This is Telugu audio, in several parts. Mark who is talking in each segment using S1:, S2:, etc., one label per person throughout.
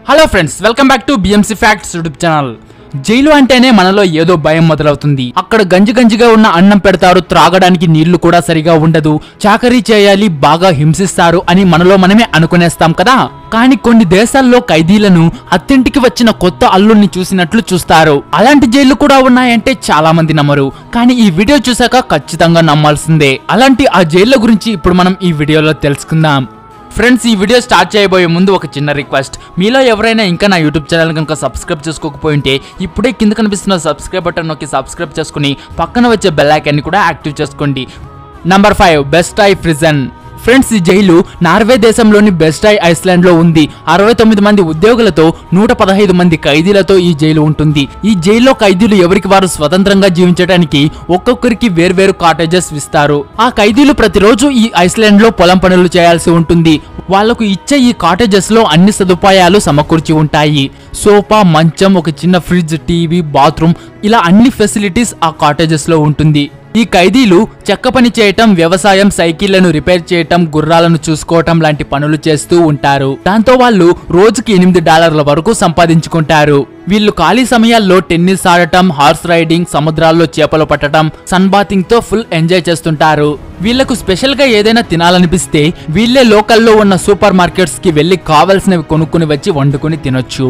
S1: hello friends welcome back to BMC facts YouTube channel jail అంటేనే మనలో ఏదో భయం మొదలవుతుంది అక్కడ గంజి గంజిగా ఉన్న అన్నం పెడతారు త్రాగడానికి నీళ్లు కూడా సరిగా ఉండదు చాకరీ చేయాలి బాగా హింసిస్తారు అని మనలో మనమే అనుకునేస్తాం కదా కానీ కొన్ని దేశాల్లో ఖైదీలను అత్తింటికి వచ్చిన కొత్త అల్లుల్ని చూసినట్లు చూస్తారు అలాంటి జైళ్లు కూడా ఉన్నాయంటే చాలా మంది నమ్మరు కానీ ఈ వీడియో చూసాక ఖచ్చితంగా నమ్మాల్సిందే అలాంటి ఆ జైళ్ళ గురించి ఇప్పుడు మనం ఈ వీడియోలో తెలుసుకుందాం ఫ్రెండ్స్ ఈ వీడియో స్టార్ట్ చేయబోయే ముందు ఒక చిన్న రిక్వెస్ట్ మీలో ఎవరైనా ఇంకా నా యూట్యూబ్ ఛానల్ కనుక సబ్స్క్రైబ్ చేసుకోకపోయింటే ఇప్పుడే కింద కనిపిస్తున్న సబ్స్క్రైబ్ బటన్ నొక్కి సబ్స్క్రైబ్ చేసుకుని పక్కన వచ్చే బెల్ ఐకాన్ని కూడా యాక్టివ్ చేసుకోండి number five Bastoy prison friends ఈ జైలు నార్వే దేశంలోని బెస్ట్ ఐ ఐస్లాండ్ లో ఉంది అరవై తొమ్మిది మంది ఉద్యోగులతో నూట పదహైదు మంది ఖైదీలతో ఈ జైలు ఉంటుంది ఈ జైల్లో ఖైదీలు ఎవరికి వారు స్వతంత్రంగా జీవించడానికి ఒక్కొక్కరికి వేర్వేరు కాటేజెస్ ఇస్తారు ఆ ఖైదీలు ప్రతిరోజు ఈ ఐస్లాండ్ లో పొలం పనులు చేయాల్సి ఉంటుంది వాళ్లకు ఇచ్చే ఈ కాటేజెస్ లో అన్ని సదుపాయాలు సమకూర్చి ఉంటాయి సోఫా మంచం ఒక చిన్న ఫ్రిడ్జ్ టీవీ బాత్రూమ్ ఇలా అన్ని ఫెసిలిటీస్ ఆ కాటేజెస్ లో ఉంటుంది ఈ ఖైదీలు చెక్క పని చేయటం వ్యవసాయం సైకిళ్లను రిపేర్ చేయటం గుర్రాలను చూసుకోవటం లాంటి పనులు చేస్తూ ఉంటారు దాంతో వాళ్ళు రోజుకి ఎనిమిది డాలర్ల వరకు సంపాదించుకుంటారు వీళ్ళు ఖాళీ సమయాల్లో టెన్నిస్ ఆడటం హార్స్ రైడింగ్ సముద్రాల్లో చేపలు పట్టడం సన్ బాతింగ్ తో ఫుల్ ఎంజాయ్ చేస్తుంటారు వీళ్లకు స్పెషల్ గా ఏదైనా తినాలనిపిస్తే వీళ్ళే లోకల్లో ఉన్న సూపర్ మార్కెట్స్ కి వెళ్లి కావలసినవి కొనుక్కుని వచ్చి వండుకుని తినొచ్చు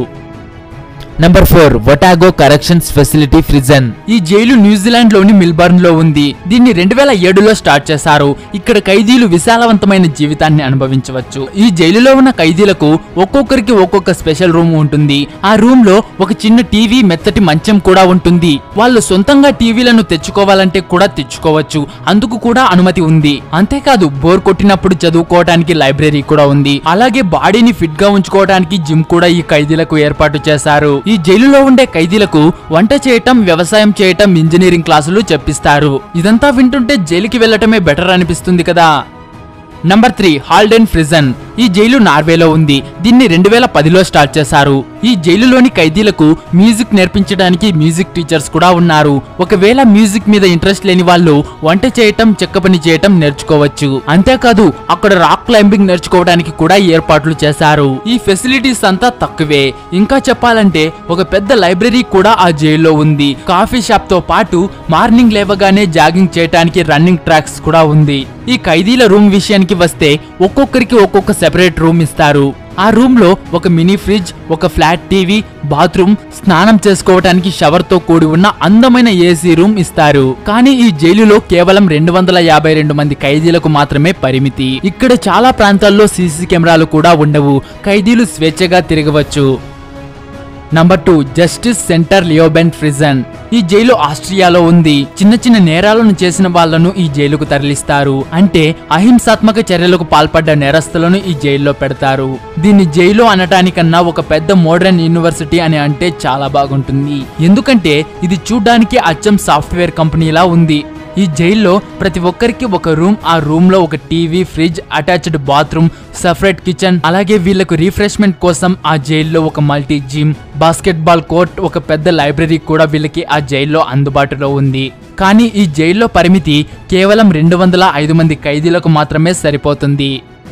S1: number four Otago corrections facility prison ఈ జైలు న్యూజిలాండ్ లోని మిల్బర్న్ లో ఉంది దీన్ని రెండు వేల ఏడులో స్టార్ట్ చేశారు ఇక్కడ ఖైదీలు విశాలవంతమైన జీవితాన్ని అనుభవించవచ్చు ఈ జైలులో ఉన్న ఖైదీలకు ఒక్కొక్కరికి ఒక్కొక్క స్పెషల్ రూమ్ ఉంటుంది ఆ రూమ్ లో ఒక చిన్న టీవీ మెత్తటి మంచం కూడా ఉంటుంది వాళ్ళు సొంతంగా టీవీలను తెచ్చుకోవాలంటే కూడా తెచ్చుకోవచ్చు అందుకు కూడా అనుమతి ఉంది అంతేకాదు బోర్ కొట్టినప్పుడు చదువుకోవడానికి లైబ్రరీ కూడా ఉంది అలాగే బాడీని ఫిట్ గా ఉంచుకోవడానికి జిమ్ కూడా ఈ ఖైదీలకు ఏర్పాటు చేశారు ఈ జైలులో ఉండే ఖైదీలకు వంట చేయటం వ్యవసాయం చేయటం ఇంజనీరింగ్ క్లాసులు చెప్పిస్తారు ఇదంతా వింటుంటే జైలుకి వెళ్ళటమే బెటర్ అనిపిస్తుంది కదా నంబర్ త్రీ హాల్డెన్ ప్రిజన్ ఈ జైలు నార్వేలో ఉంది దీన్ని రెండు వేల పదిలో స్టార్ట్ చేశారు ఈ జైలులోని ఖైదీలకు మ్యూజిక్ నేర్పించడానికి మ్యూజిక్ టీచర్స్ కూడా ఉన్నారు ఒకవేళ మ్యూజిక్ మీద ఇంట్రెస్ట్ లేని వాళ్ళు వంట చేయటం చెక్క పని చేయటం నేర్చుకోవచ్చు అంతేకాదు అక్కడ రాక్ క్లైంబింగ్ నేర్చుకోవడానికి కూడా ఏర్పాట్లు చేశారు ఈ ఫెసిలిటీస్ అంతా తక్కువే ఇంకా చెప్పాలంటే ఒక పెద్ద లైబ్రరీ కూడా ఆ జైల్లో ఉంది కాఫీ షాప్ తో పాటు మార్నింగ్ లేవగానే జాగింగ్ చేయడానికి రన్నింగ్ ట్రాక్స్ కూడా ఉంది ఈ ఖైదీల రూమ్ విషయానికి వస్తే ఒక్కొక్కరికి ఒక్కొక్క సెపరేట్ రూమ్ ఇస్తారు ఆ రూమ్ లో ఒక మినీ ఫ్రిడ్జ్ ఒక ఫ్లాట్ టీవీ బాత్రూమ్ స్నానం చేసుకోవటానికి షవర్ తో కూడి ఉన్న అందమైన ఏసీ రూమ్ ఇస్తారు కానీ ఈ జైలులో కేవలం రెండు వందల యాభై రెండు మంది ఖైదీలకు మాత్రమే పరిమితి ఇక్కడ చాలా ప్రాంతాల్లో సీసీ కెమెరాలు కూడా ఉండవు ఖైదీలు స్వేచ్ఛగా తిరగవచ్చు number two justice centre Leoben prison ఈ జైలు ఆస్ట్రియాలో ఉంది చిన్న చిన్న నేరాలను చేసిన వాళ్లను ఈ జైలుకు తరలిస్తారు అంటే అహింసాత్మక చర్యలకు పాల్పడ్డ నేరస్తులను ఈ జైల్లో పెడతారు దీన్ని జైలు అనటానికన్నా ఒక పెద్ద మోడర్న్ యూనివర్సిటీ అని అంటే చాలా బాగుంటుంది ఎందుకంటే ఇది చూడ్డానికి అచ్చం సాఫ్ట్వేర్ కంపెనీలా ఉంది ఈ జైల్లో ప్రతి ఒక్కరికి ఒక రూమ్ ఆ రూమ్ లో ఒక TV fridge attached bathroom separate kitchen అలాగే వీళ్ళకు రిఫ్రెష్మెంట్ కోసం ఆ జైల్లో ఒక మల్టీ జిమ్ బాస్కెట్బాల్ కోర్ట్ ఒక పెద్ద లైబ్రరీ కూడా వీళ్ళకి ఆ జైల్లో అందుబాటులో ఉంది కానీ ఈ జైల్లో పరిమితి కేవలం రెండు వందల ఐదు మంది ఖైదీలకు మాత్రమే సరిపోతుంది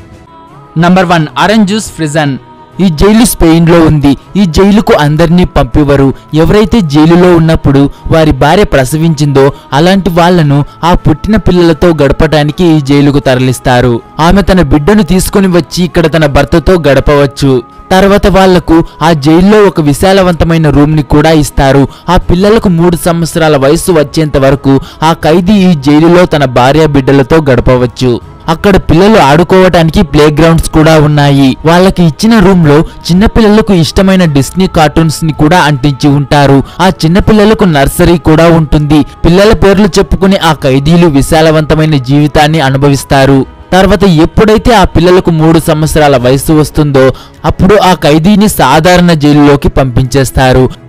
S1: number one orange juice prison ఈ జైలు స్పెయిన్ లో ఉంది ఈ జైలుకు అందరినీ పంపివరు ఎవరైతే జైలులో ఉన్నప్పుడు వారి భార్య ప్రసవించిందో అలాంటి వాళ్లను ఆ పుట్టిన పిల్లలతో గడపడానికి ఈ జైలుకు తరలిస్తారు ఆమె తన బిడ్డను తీసుకుని వచ్చి ఇక్కడ తన భర్తతో గడపవచ్చు తర్వాత వాళ్లకు ఆ జైల్లో ఒక విశాలవంతమైన రూమ్ ని కూడా ఇస్తారు ఆ పిల్లలకు మూడు సంవత్సరాల వయసు వచ్చేంత వరకు ఆ ఖైదీ ఈ జైలులో తన భార్య బిడ్డలతో గడపవచ్చు అక్కడ పిల్లలు ఆడుకోవటానికి ప్లే గ్రౌండ్స్ కూడా ఉన్నాయి వాళ్ళకి ఇచ్చిన రూమ్ లో చిన్న పిల్లలకు ఇష్టమైన డిస్నీ కార్టూన్స్ ని కూడా అంటించి ఉంటారు ఆ చిన్న పిల్లలకు నర్సరీ కూడా ఉంటుంది పిల్లల పేర్లు చెప్పుకుని ఆ ఖైదీలు విశాలవంతమైన జీవితాన్ని అనుభవిస్తారు తర్వాత ఎప్పుడైతే ఆ పిల్లలకు మూడు సంవత్సరాల వయసు వస్తుందో అప్పుడు ఆ ఖైదీని సాధారణ జైలులోకి పంపించేస్తారు